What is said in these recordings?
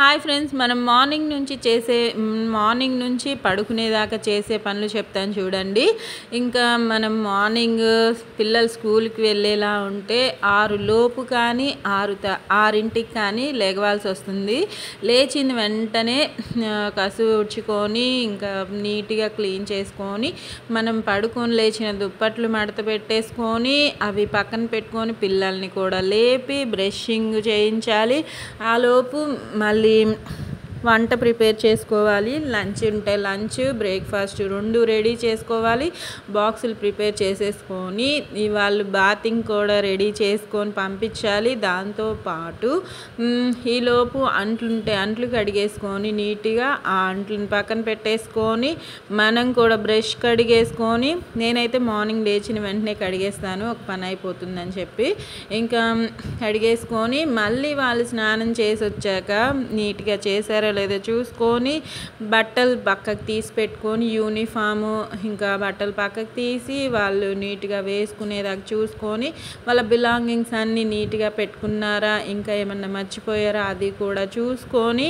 hi friends మనం morning నుంచి చేసే మ్, మార్నింగ్ నుంచి పడుకునేదాకా చేసే పనులు చెప్తాను చూడండి ఇంకా మనం మార్నింగ్ పిల్లలు స్కూల్కి వెళ్ళేలా ఉంటే ఆరు లోపు కానీ ఆరు త ఆరింటికి కానీ లేగవాల్సి వస్తుంది లేచిన వెంటనే ఆ, కసు ఉడ్చుకొని ఇంకా నీట్గా క్లీన్ చేసుకొని మనం పడుకొని లేచిన దుప్పట్లు మడత పెట్టేసుకొని అవి పక్కన పెట్టుకొని పిల్లల్ని కూడా లేపి బ్రషింగ్ చేయించాలి ఆలోపు మళ్ళీ వంట ప్రిపేర్ చేసుకోవాలి లంచ్ ఉంటే లంచ్ బ్రేక్ఫాస్ట్ రెండు రెడీ చేసుకోవాలి బాక్సులు ప్రిపేర్ చేసేసుకొని ఈ వాళ్ళు బాతింగ్ కూడా రెడీ చేసుకొని పంపించాలి దాంతో పాటు మ్, ఈలోపు అంట్లుంటే అంట్లు కడిగేసుకొని నీట్గా ఆ అంట్లను పక్కన పెట్టేసుకొని మనం కూడా బ్రష్ కడిగేసుకొని నేనైతే మార్నింగ్ లేచిన వెంటనే కడిగేస్తాను ఒక పని అయిపోతుందని చెప్పి ఇంకా కడిగేసుకొని మళ్ళీ వాళ్ళు స్నానం చేసి వచ్చాక నీట్గా చేశారో లేదో చూసుకొని బట్టలు పక్కకు తీసి పెట్టుకొని యూనిఫాము ఇంకా బట్టలు పక్కకు తీసి వాళ్ళు నీట్గా వేసుకునేదాకా చూసుకొని వాళ్ళ బిలాంగింగ్స్ అన్నీ నీట్గా పెట్టుకున్నారా ఇంకా ఏమన్నా మర్చిపోయారా అది కూడా చూసుకొని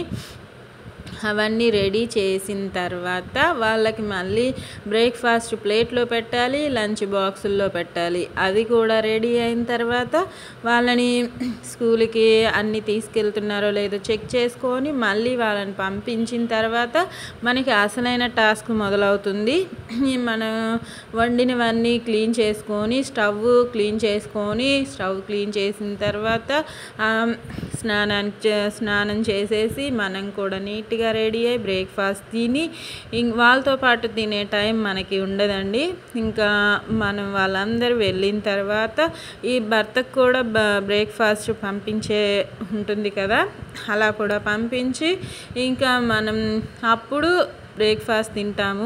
అవన్నీ రెడీ చేసిన తర్వాత వాళ్ళకి మళ్ళీ బ్రేక్ఫాస్ట్ ప్లేట్లో పెట్టాలి లంచ్ బాక్సుల్లో పెట్టాలి అది కూడా రెడీ అయిన తర్వాత వాళ్ళని స్కూల్కి అన్నీ తీసుకెళ్తున్నారో లేదో చెక్ చేసుకొని మళ్ళీ వాళ్ళని పంపించిన తర్వాత మనకి అసలైన టాస్క్ మొదలవుతుంది మనం వండినవన్నీ క్లీన్ చేసుకొని స్టవ్ క్లీన్ చేసుకొని స్టవ్ క్లీన్ చేసిన తర్వాత ఆ, స్నానానికి చే- స్నానం చేసేసి మనం కూడా నీట్గా రెడీ అయ్యి బ్రేక్ఫాస్ట్ తిని ఇం- వాళ్ళతో పాటు తినే టైం మనకి ఉండదండి ఇంకా మనం వాళ్ళందరూ వెళ్ళిన తర్వాత ఈ భర్తకు కూడా బ బ్రేక్ఫాస్ట్ పంపించే ఉంటుంది కదా అలా కూడా పంపించి ఇంకా మనం అప్పుడు బ్రేక్ఫాస్ట్ తింటాము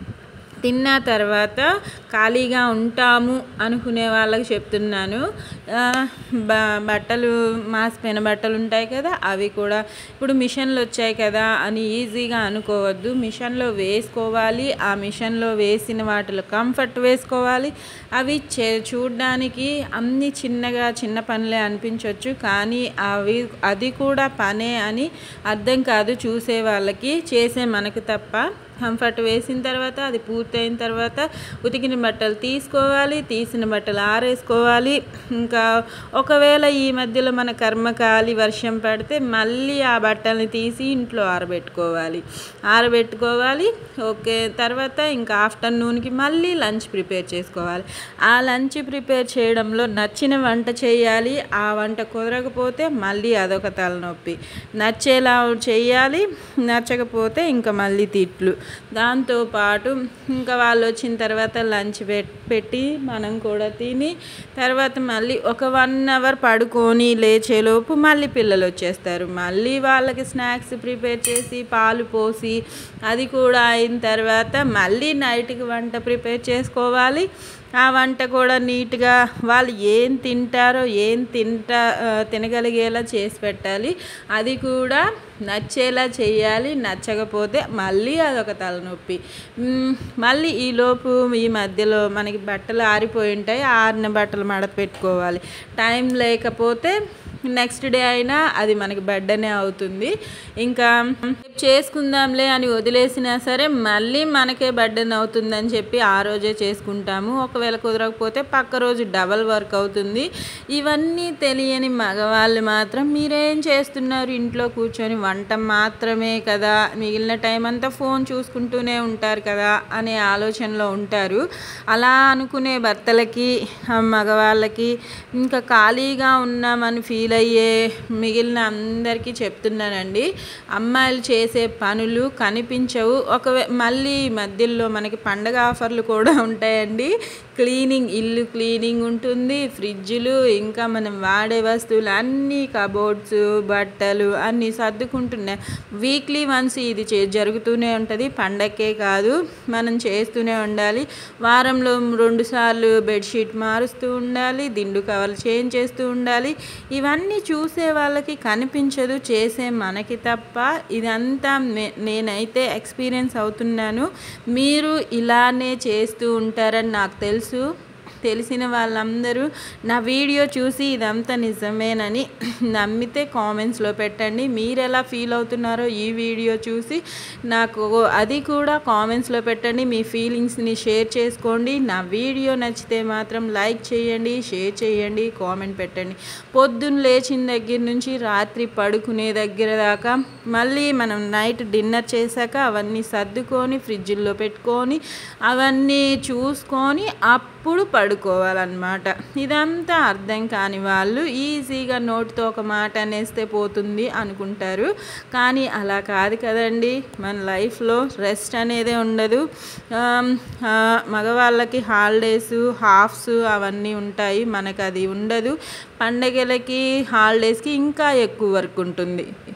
తిన్న తర్వాత ఖాళీగా ఉంటాము అనుకునే వాళ్ళకి చెప్తున్నాను ఆ, బ బట్టలు మాసిపోయిన బట్టలు ఉంటాయి కదా అవి కూడా ఇప్పుడు మిషన్లు వచ్చాయి కదా అని ఈజీగా అనుకోవద్దు మిషన్లో వేసుకోవాలి ఆ మిషన్లో వేసిన వాటిలో కంఫర్ట్ వేసుకోవాలి అవి చే చూడడానికి అన్ని చిన్నగా చిన్న పనులే అనిపించవచ్చు కానీ అవి అది కూడా పనే అని అర్థం కాదు చూసే వాళ్ళకి చేసే మనకు తప్ప కంఫర్ట్ వేసిన తర్వాత అది పూర్తయిన తర్వాత ఉతికిన బట్టలు తీసుకోవాలి తీసిన బట్టలు ఆరేసుకోవాలి ఇంకా ఒకవేళ ఈ మధ్యలో మన కర్మకాలి వర్షం పడితే మళ్ళీ ఆ బట్టల్ని తీసి ఇంట్లో ఆరబెట్టుకోవాలి ఆరబెట్టుకోవాలి ఓకే తర్వాత ఇంకా ఆఫ్టర్నూన్కి మళ్ళీ లంచ్ ప్రిపేర్ చేసుకోవాలి ఆ లంచ్ ప్రిపేర్ చేయడంలో నచ్చిన వంట చేయాలి ఆ వంట కుదరకపోతే మళ్ళీ అదొక తలనొప్పి నచ్చేలా చేయాలి నచ్చకపోతే ఇంకా మళ్ళీ తిట్లు దాంతోపాటు ఇంకా వాళ్ళు వచ్చిన తర్వాత లంచ్ పెట్టి మనం కూడా తిని తర్వాత మళ్ళీ ఒక వన్ అవర్ పడుకొని లేచేలోపు మళ్ళీ పిల్లలు వచ్చేస్తారు మళ్ళీ వాళ్ళకి స్నాక్స్ ప్రిపేర్ చేసి పాలు పోసి అది కూడా అయిన తర్వాత మళ్ళీ నైట్కి వంట ప్రిపేర్ చేసుకోవాలి ఆ వంట కూడా నీట్గా వాళ్ళు ఏం తింటారో ఏం తింటా ఆ, తినగలిగేలా చేసి పెట్టాలి అది కూడా నచ్చేలా చేయాలి నచ్చకపోతే మళ్ళీ అదొక తలనొప్పి మ్, మళ్ళీ ఈ లోపు ఈ మధ్యలో మనకి బట్టలు ఆరిపోయి ఉంటాయి ఆరిన బట్టలు మడత పెట్టుకోవాలి టైం లేకపోతే నెక్స్ట్ డే అయినా అది మనకి బర్డనే అవుతుంది ఇంకా చేసుకుందాంలే అని వదిలేసినా సరే మళ్ళీ మనకే బర్డెన్ అవుతుందని చెప్పి ఆ రోజే చేసుకుంటాము ఒకవేళ కుదరకపోతే పక్క రోజు డబల్ వర్క్ అవుతుంది ఇవన్నీ తెలియని మగవాళ్ళు మాత్రం మీరేం చేస్తున్నారు ఇంట్లో కూర్చొని వంట మాత్రమే కదా మిగిలిన టైం అంతా ఫోన్ చూసుకుంటూనే ఉంటారు కదా అనే ఆలోచనలో ఉంటారు అలా అనుకునే భర్తలకి ఆ మగవాళ్ళకి ఇంకా ఖాళీగా ఉన్నామని ఫీల్ అయ్యే మిగిలిన అందరికీ చెప్తున్నానండి అమ్మాయిలు చేసే పనులు కనిపించవు ఒకవే మళ్ళీ మధ్యలో మనకి పండగ ఆఫర్లు కూడా ఉంటాయండి క్లీనింగ్ ఇల్లు క్లీనింగ్ ఉంటుంది ఫ్రిడ్జ్లు ఇంకా మనం వాడే వస్తువులు అన్నీ కబోర్డ్స్ బట్టలు అన్నీ సర్దుకుంటున్నాయి వీక్లీ వన్స్ ఇది చే జరుగుతూనే ఉంటుంది పండక్కే కాదు మనం చేస్తూనే ఉండాలి వారంలో రెండు సార్లు బెడ్షీట్ మారుస్తూ ఉండాలి దిండు కవర్లు చేంజ్ చేస్తూ ఉండాలి ఇవన్నీ చూసే వాళ్ళకి కనిపించదు చేసే మనకి తప్ప ఇదంతా మే- నేనైతే ఎక్స్పీరియన్స్ అవుతున్నాను మీరు ఇలానే చేస్తూ ఉంటారని నాకు తెలుసు తెలిసిన వాళ్ళందరూ నా వీడియో చూసి ఇదంతా నిజమేనని నమ్మితే కామెంట్స్లో పెట్టండి మీరు ఎలా ఫీల్ అవుతున్నారో ఈ వీడియో చూసి నాకు అది కూడా కామెంట్స్లో పెట్టండి మీ ఫీలింగ్స్ని షేర్ చేసుకోండి నా వీడియో నచ్చితే మాత్రం లైక్ చేయండి షేర్ చేయండి కామెంట్ పెట్టండి పొద్దున్న లేచిన దగ్గర నుంచి రాత్రి పడుకునే దగ్గర దాకా మళ్ళీ మనం నైట్ డిన్నర్ చేశాక అవన్నీ సర్దుకొని ఫ్రిడ్జ్లో పెట్టుకొని అవన్నీ చూసుకొని అప్పుడు పడుకోవాలన్నమాట ఇదంతా అర్థం కాని వాళ్ళు ఈజీగా నోటితో ఒక మాట అనేస్తే పోతుంది అనుకుంటారు కానీ అలా కాదు కదండి మన లైఫ్లో రెస్ట్ అనేదే ఉండదు ఆమ్, ఆ, మగవాళ్ళకి హాలిడేస్ హాఫ్స్ అవన్నీ ఉంటాయి మనకు అది ఉండదు పండగలకి హాలిడేస్కి ఇంకా ఎక్కువ వర్క్ ఉంటుంది